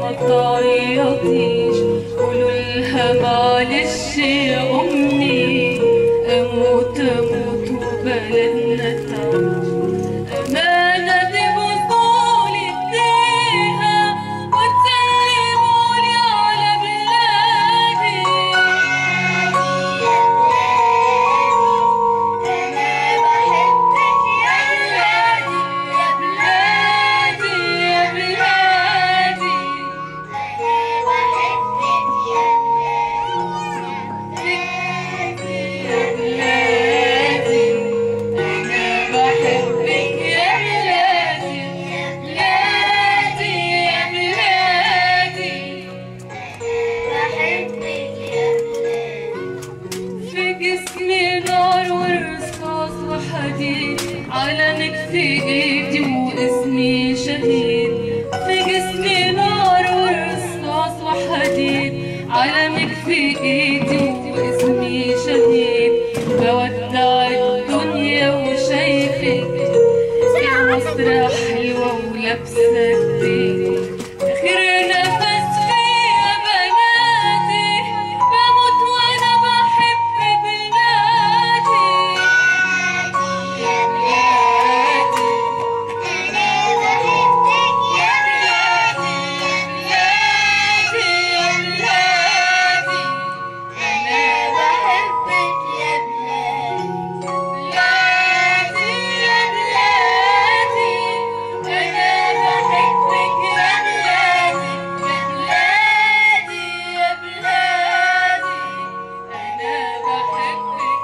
ما تعيطيش قولوا لها معلش يا أمي أموت أموت وبلدنا تعيش أمانة دي بطول إيديها وتسلموني على بلادي أنا بحبك يا بلادي يا بلادي يا بلادي أنا بحبك يا يا بلادي أنا بحبك يا بلادي يا بلادي يا بلادي بحبك يا بلادي في جسمي نار ورصاص وحديد علمك في ايدي واسمي شهيد في جسمي نار ورصاص وحديد علمك في ايدي واسمي شهيد بودع الدنيا وشايفك في مصر حلوة ولابسة جديد آخر نفس فيا بنادي بموت وأنا بحب بلادي يا بلادي أنا بحبك يا بلادي يا بلادي يا بلادي أنا بحبك يا بلادي بلادي يا بلادي أنا بحبك يا بلادي يا بلادي يا بلادي أنا بحبك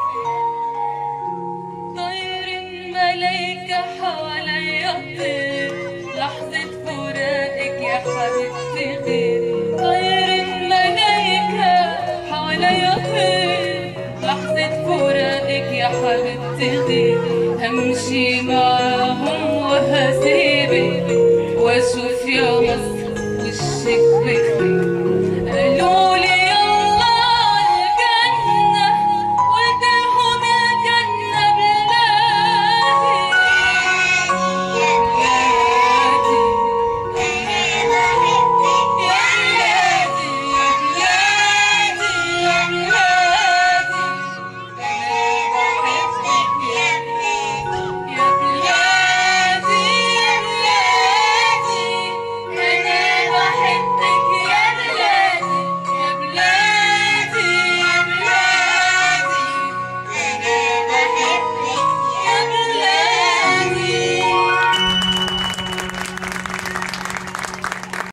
طير الملايكة حواليا طير لحظة فراقك يا حبيبتي غير طير الملايكة حواليا طير لحظة فراقك يا حبيبتي غير همشي معاهم وهسيبك واشوف يا مصر